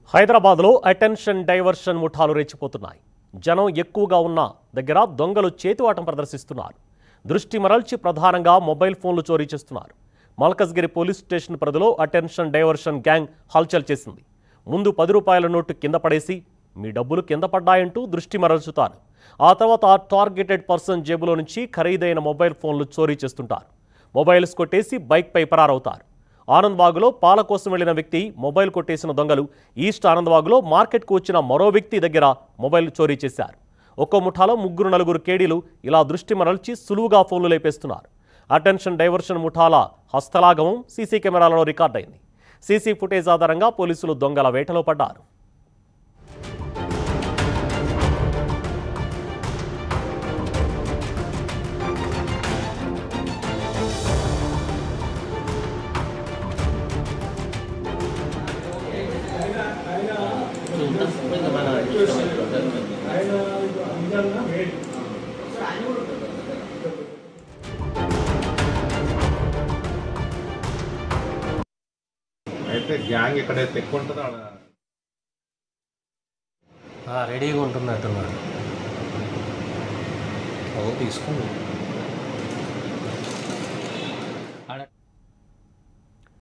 హైదరాబాద్లో attention diversion ముఠాలు రెచ్చిపోతున్నాయి జనం ఎక్కువగా ఉన్న దగ్గర దొంగలు చేతివాటం ప్రదర్శిస్తున్నారు దృష్టి మరల్చి ప్రధానంగా మొబైల్ ఫోన్లు చోరీ చేస్తున్నారు మల్కజ్గిరి పోలీస్ స్టేషన్ పరిధిలో అటెన్షన్ డైవర్షన్ గ్యాంగ్ హల్చల్ చేసింది ముందు పది రూపాయల నోటు కింద పడేసి మీ డబ్బులు కింద పడ్డాయంటూ దృష్టి మరల్చుతారు ఆ తర్వాత ఆ టార్గెటెడ్ పర్సన్ జేబులో నుంచి ఖరీదైన మొబైల్ ఫోన్లు చోరీ చేస్తుంటారు మొబైల్స్ కొట్టేసి బైక్పై పరారవుతారు ఆనంద్బాగులో పాల కోసం వెళ్లిన వ్యక్తి మొబైల్ కొట్టేసిన దొంగలు ఈస్ట్ ఆనంద్బాగులో మార్కెట్కు వచ్చిన మరో వ్యక్తి దగ్గర మొబైల్ చోరీ చేశారు ఒక్కో ముఠాలో ముగ్గురు నలుగురు కేడీలు ఇలా దృష్టి మరల్చి సులువుగా ఫోన్లు లేపేస్తున్నారు అటెన్షన్ డైవర్షన్ ముఠాల హస్తలాగమం సీసీ కెమెరాలలో రికార్డైంది సీసీ ఫుటేజ్ ఆధారంగా పోలీసులు దొంగల వేటలో పడ్డారు అయితే గ్యాంగ్ ఎక్కడైతే ఎక్కువ ఉంటుందో ఆడ ఆ, రెడీగా ఉంటున్నట్టున్నాడు ఓ తీసుకోండి